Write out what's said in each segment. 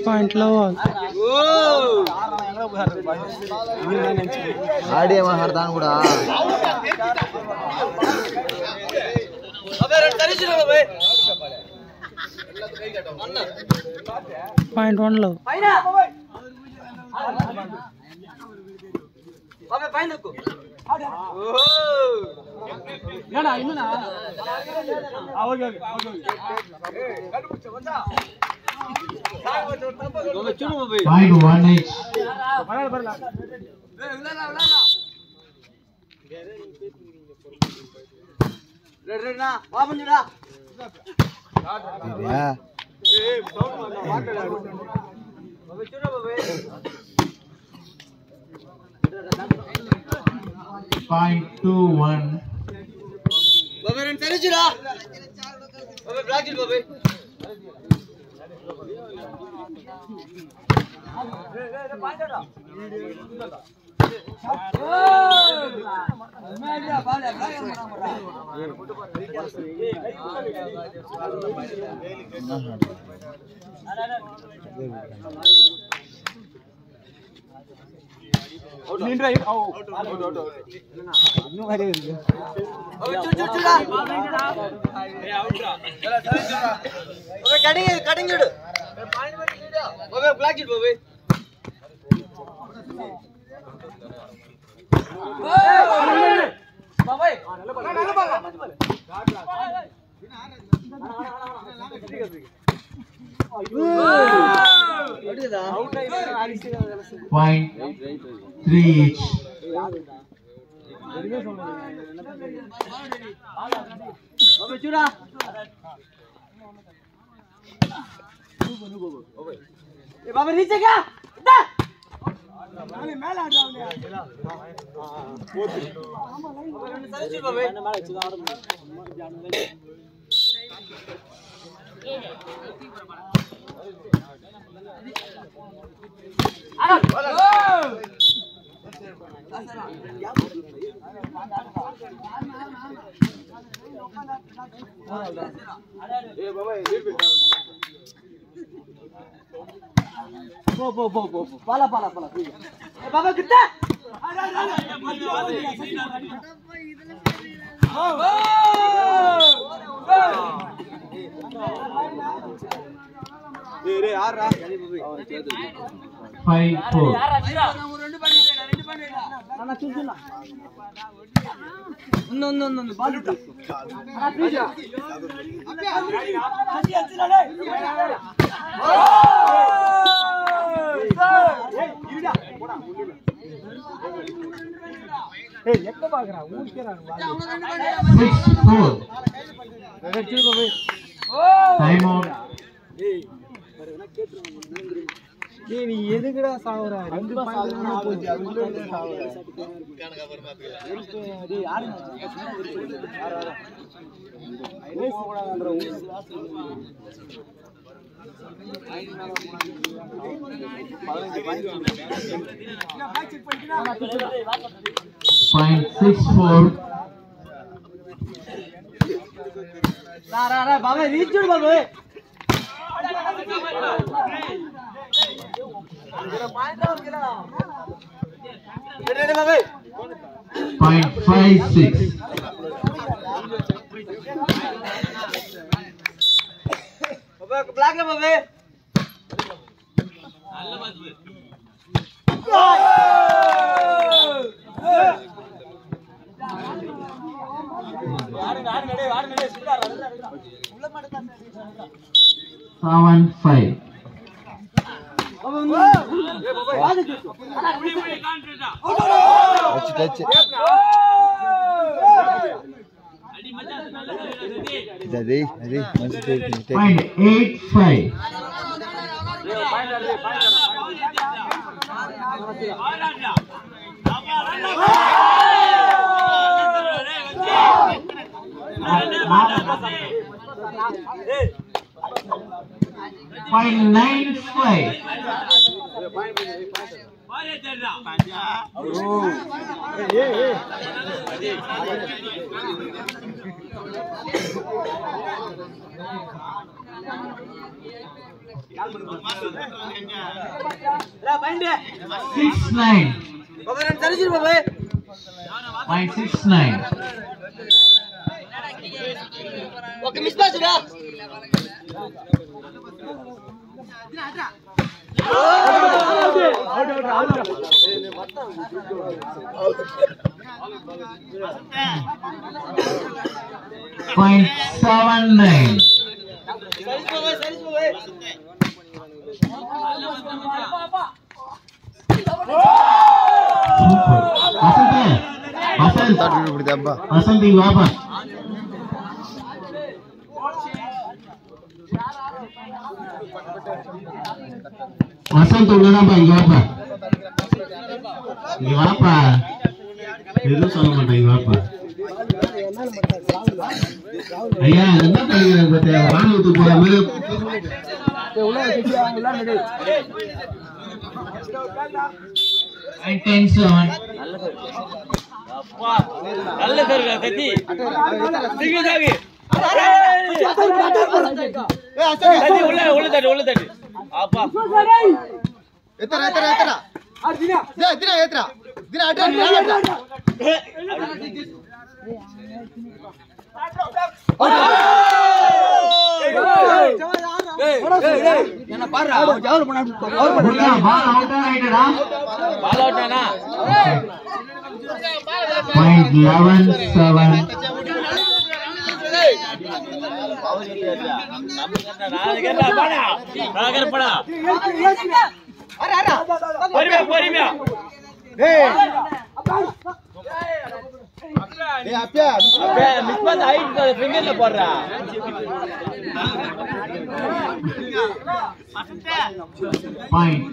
ಪಾಯಿಂಟ್ಲ ಆಡಿ ಮಾಡ್ತಾನ ಕೂಡ ಪಾಯಿಂಟ್ ಒನ್ಲ point one eight point two one point three eight five four six four time out நீ எதுக்குடா சாவுற ரெண்டு பாயிண்ட் போச்சு ಪಾಯಿಂಟ್ ಸಿಕ್ಸ್ ಫೋರ್ బాబాయ్ రీచ్ చూడు బాబాయ్ ಪಾಯಿಂಟ್ ಫೈವ್ ಸಿಕ್ಸ್ బ్లాక్ లో బాబాయ్ seven five point eight five point nine five Six nine. Point six nine. Point seven nine. Vasanth Vasanth Vasanth இங்க வாப்பா வசந்த் உள்ளதாப்பா இங்க வாப்பா இங்க வாப்பா எதுவும் சொல்ல மாட்டேன் இங்க வாப்பா ஐயா என்ன பண்ணிக்கிறேன் பத்தியா ராணுவத்துக்கு போற மாதிரி டென் செவன் நல்ல பேருக்கா கத்தி சீக்கிரம் சாகு கத்தி உள்ள உள்ள தட்டு உள்ள தட்டு அப்பா எத்தனை எத்தனை எத்தனை எத்தனை எத்தனை தின அட்டை பால் அவுட் ஆயிட்டடா பால் அவுட்டானா பாயிண்ட் லெவன் செவன் நாளைக்கு என்ன பாடா நாளைக்கு என்ன பாடா பொறுமையா பொறுமையா ஏய் அப்பா மிஸ் பண்ண ஹைட் ஃபிங்கர்ல போடுறா பாயிண்ட்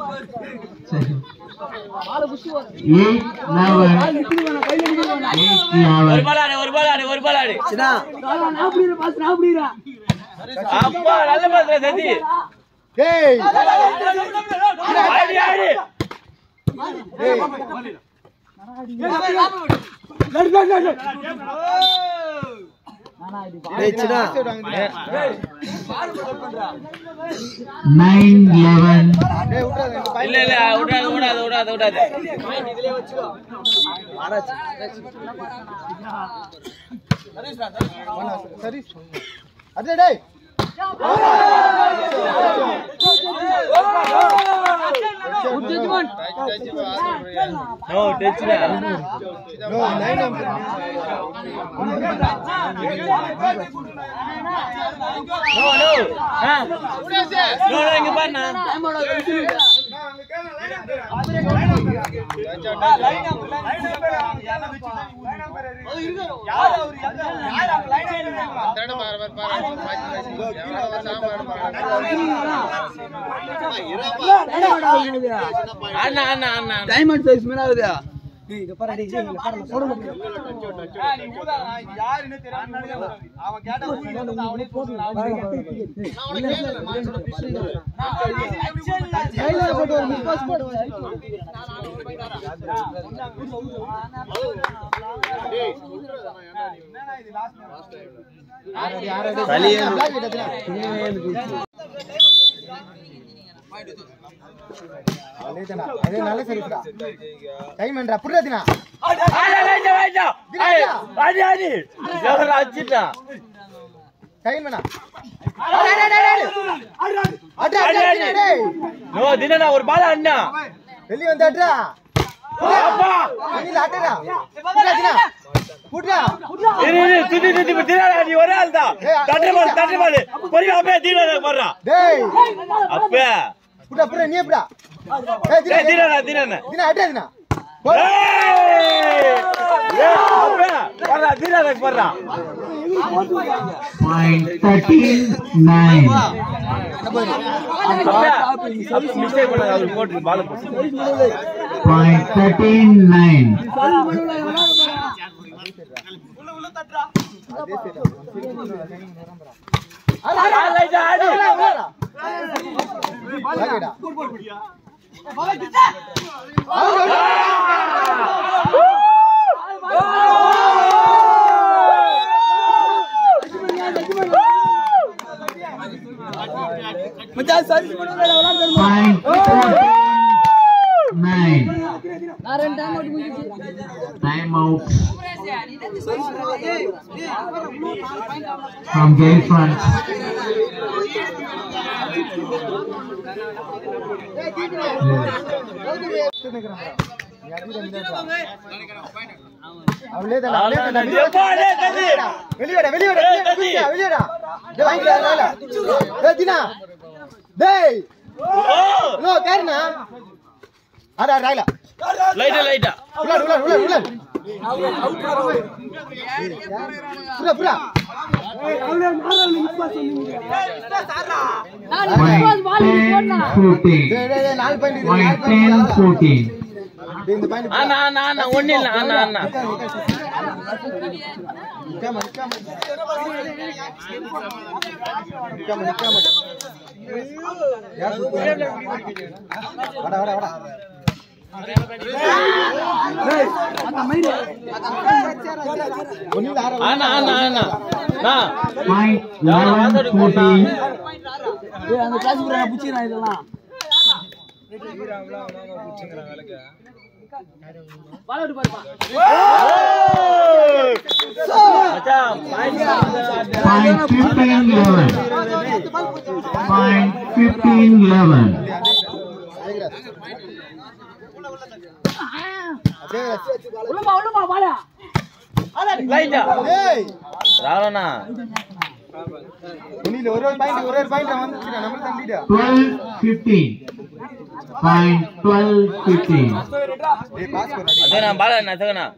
எயிட் லெவன் எயிட் ஒரு லெவன் பால் ஆடு ஒரு பால் ஆடு ஒரு பால் ஆடு அப்பா நல்ல பால் சதி டேய் ஆடி ஆடி டேய் சிடா நைன் லெவன் டேய் விட்றாத இந்த இல்ல இல்ல விடாது விடாது விடாது விடாது சரி அடே டேய் நோ டச்னா no nine no no no no இங்க பாருண்ணா அண்ணா அண்ணா அண்ணா டைமண்ட் சைஸ் மேல ஆகுதா அதே நல்ல சரிடா டைம் என்றா புரியதுனா ஆடா லைட்டா லைட்டா ஏய் ஆடி ஆடி எவரா அச்சிட்டா டைம் வேணா அடே ஆடி ஆடி நோ தினனா ஒரு பால் அண்ணா வெளிய வந்து அட்ரா அப்பா வெளியில அட்டடா புரியதுனா புட்ரா இரு இரு சுத்தி சுத்தி தினனா நீ ஒரே ஆள் தான் தட்டு பால் தட்டு பால் பொறுமையா அப்படியே தினனா போடுறா டேய் அப்பே புட்ரா புட்ரா நீ எப்படா ஏய் டேய் தினா தினனா தினனா தினா அட்ரா தினா ஏய் ஏய் அப்பே போடுறா தினனா போடுறா பாயிண்ட் தேர்ட்டீன் நைன் அப்பே மிஸ்டேக் பண்ணாத அவர் போட்டு பால் போட்டு பாயிண்ட் தேர்ட்டீன் நைன் ஆ லைட்டா ஆடி வாங்கடா Point fourteen nine. Time out from game front. அவளே தான் அவளே தான் எப்பா, டேய், தம்பி. வெளியடா வெளியடா ஏய், தம்பி. வெளியடா டேய் வாங்கிடா வாங்கல டேய் தினா டேய் ஓ, நோ கேர்னா அட ராயில லைட்டா லைட்டா உள்ள உள்ள உள்ள உள்ள புரா புரா Point ten fourteen. டேய் டேய் டேய், நாலு பாயிண்ட் இது Point நாலு ten பாயிண்ட் fourteen. டேய் இந்த பாயிண்ட் அண்ணா அண்ணா அண்ணா ஒண்ணு இல்ல அண்ணா அண்ணா நிக்காம நிக்காம நிக்காம நிக்காம யார் கூப்பிடுறா? வாடா வாடா வாடா ஒண்ணுல ஆற அண்ணா அண்ணா அண்ணா அண்ணா Point eleven fourteen. மச்சான் point Point fifteen eleven. Point fifteen eleven. லைட்டா ஏய் ராவணா ஒண்ணுல ஒரு ஒரு பாயிண்ட் ஒரு ஒரு பாயிண்ட் வந்துச்சுடா நம்ம தள்ளிடா Twelve fifteen. Point twelve fifteen. டேய் பாஸ் பண்ணு அதே நான் பால நான் சகனா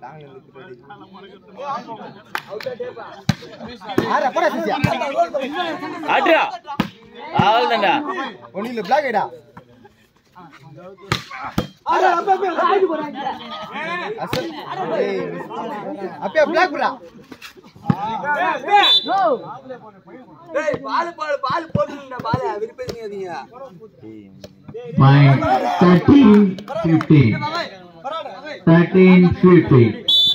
ஆற போடா சிசியா ஆட்ரா ஆவல்தான்டா ஒண்ணுல பிளாக் ஐடா அசல் ஏய் அப்பே பிளாக் புரா Point thirteen fifteen. Thirteen fifteen.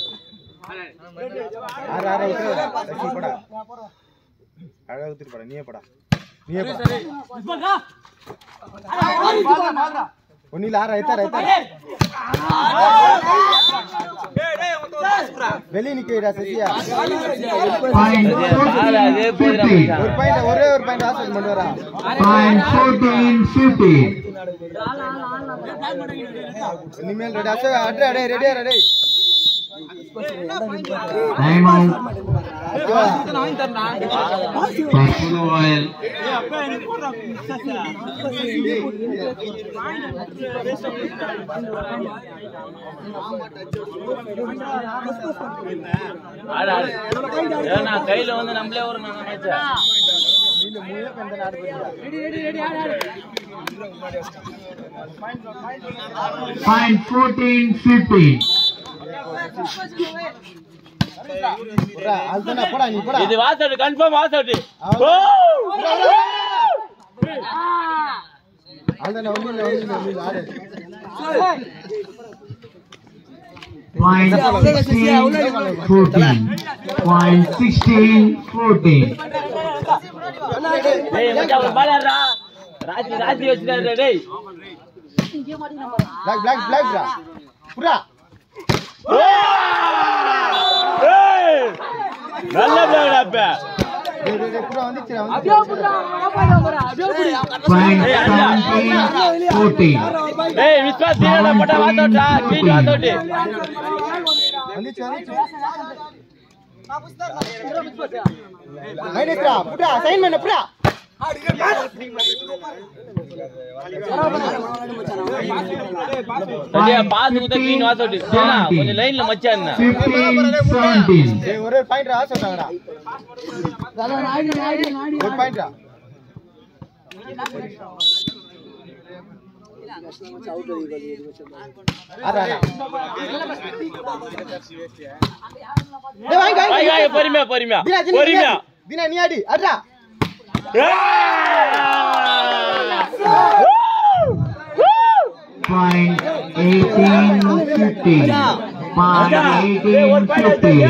ஆற ஆற உத்தர சசி போடா அழகா உத்திர போடா நீயே போடா நீயே போடா ஒண்ணுல ஆற ஐத்தார ஐத்தார வெளிய நிக்கடா சசியா Point fourteen fifteen. ஒரு பாயிண்ட் ஒரே ஒரு பாயிண்ட் ஆசை கொண்டு வரா Point fourteen fifteen. இனிமேல் ரெடி அசை அட்ரா டேய் ரெடியா டேய் Time out. Buffalo oil. ஆடு ஆடு ஏன்னா கையில வந்து நம்மளே ஒரு நாங்க மேட்சா நீங்க மூணே பந்த நாடு பண்ணியா Point fourteen fifteen. போடா அதுதானே போடா நீ போடா இது was out confirm was out ஓ அதுதானே ஒண்ணுல ஒண்ணுல ஒண்ணுல ஆடு Point sixteen fourteen. Point sixteen fourteen. டேய் மச்சான் ஒரு பால் ஆடுறா ராஜி ராஜி வச்சுட்டாரு டேய் பிளாக் பிளாக் பிளாக் புரா புரா ஏய் நல்ல பிளேடா அப்ப டேய் டேய் டேய் புரா வந்துச்சுடா வந்துச்சு Point seventeen fourteen. டேய் விஸ்வாஸ் தீரல போட்டா வாஸ் அவுட்டா க்ளீன் வாஸ் அவுட் வந்துச்சு வந்துச்சு மைனஸ்ரா புரா சைன் பண்ண புரா சரியா பாஸ் குத்த க்ளீன் வாஸ் அவுட் சரியா கொஞ்சம் லைன்ல மச்சான் Fifteen seventeen. டேய் ஒரே பாயிண்ட் ஆசை விட்டாங்கடா ஒரு பாயிண்ட்ரா ஆறா ஆறா டேய் வாங்க வாய் வாங்க வாய் பொறுமையா பொறுமையா தினா தினா பொறுமையா தினா நீ ஆடி அட்ரா Point eighteen fifteen. Point eighteen fifteen.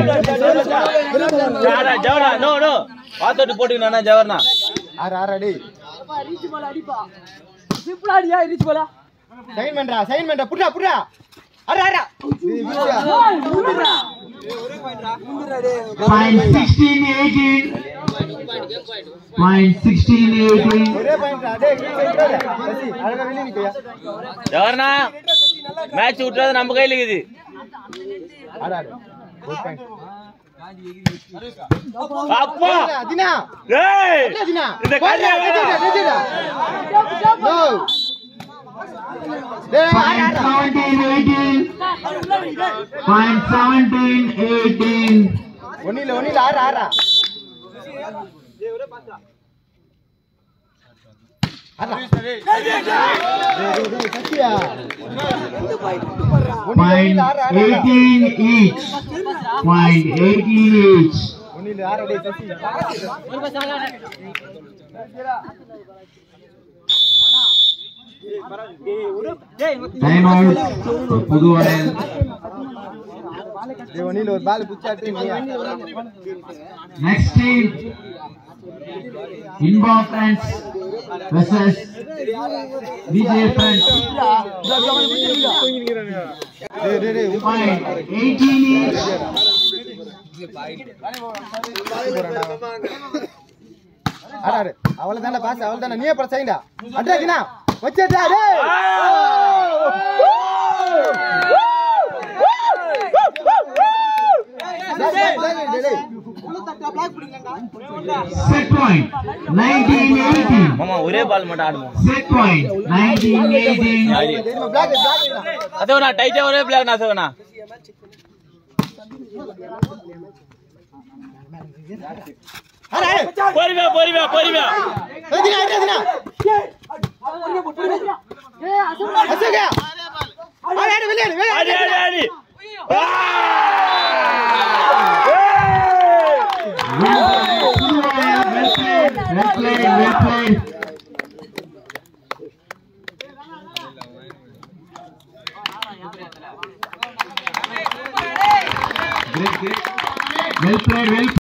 ஜவனா நோ நோ வாஸ் அவுட் போட்டுக்கணும் ஜவர்னா ஆறா ஆறா டேய் ரீச் போல அடிப்பா சிம்பிளா அடியா ரீச் போல சைன் பண்றா சைன் பண்றா புட்றா புட்றா அரா அரா Point sixteen eighteen. Point sixteen eighteen. ஒரே பாயிண்ட்ரா டேய் சசி அழகா வெளிய நிக்கயா ఎవరన్నా మ్యాచ్ విట్టదు నమ్మ కైలు ఇది அரா அரா குட் பாயிண்ட் అప్పా தினா ஏய் தினா இந்த கல்யா நோ டேய் Point seventeen eighteen. Point seventeen eighteen. ஒண்ணில ஒண்ணில ஆறா ஆறா அரா டேய் டேய் டேய் சசியா Point eighteen each. Point eighteen each. ஒண்ணில ஆறா டேய் சசி Time out. புதுவரையல் டேய் ஒண்ணில ஒரு பால் புச்சாட்டு நீ Next team. Inbound friends versus DJ friends. டேய் டேய் டேய் Point eighteen each. அரா அரா அவ்வளவுதான்டா பாஸ் அவ்வளவுதான்டா நீயே பர சைண்டா அட்ரா தினா வச்சடா டேய் டேய் டேய் டேய் டேய் Set point. Nineteen eighteen. మామ ఒరే బాల్ మాట ఆడము Set point. Nineteen eighteen. தெரியுமா பிளாக் பிளாக் అదేవనా టైట్ ఒరే బ్లాక్ నా సేవనా அரா పొరివా పొరివా పొరివా தினா தினா அசோகா அரா அரா வெளிய வெளிய ఆడి ఆడి ఆడి Well played. Well played. Great, great. Well played. Well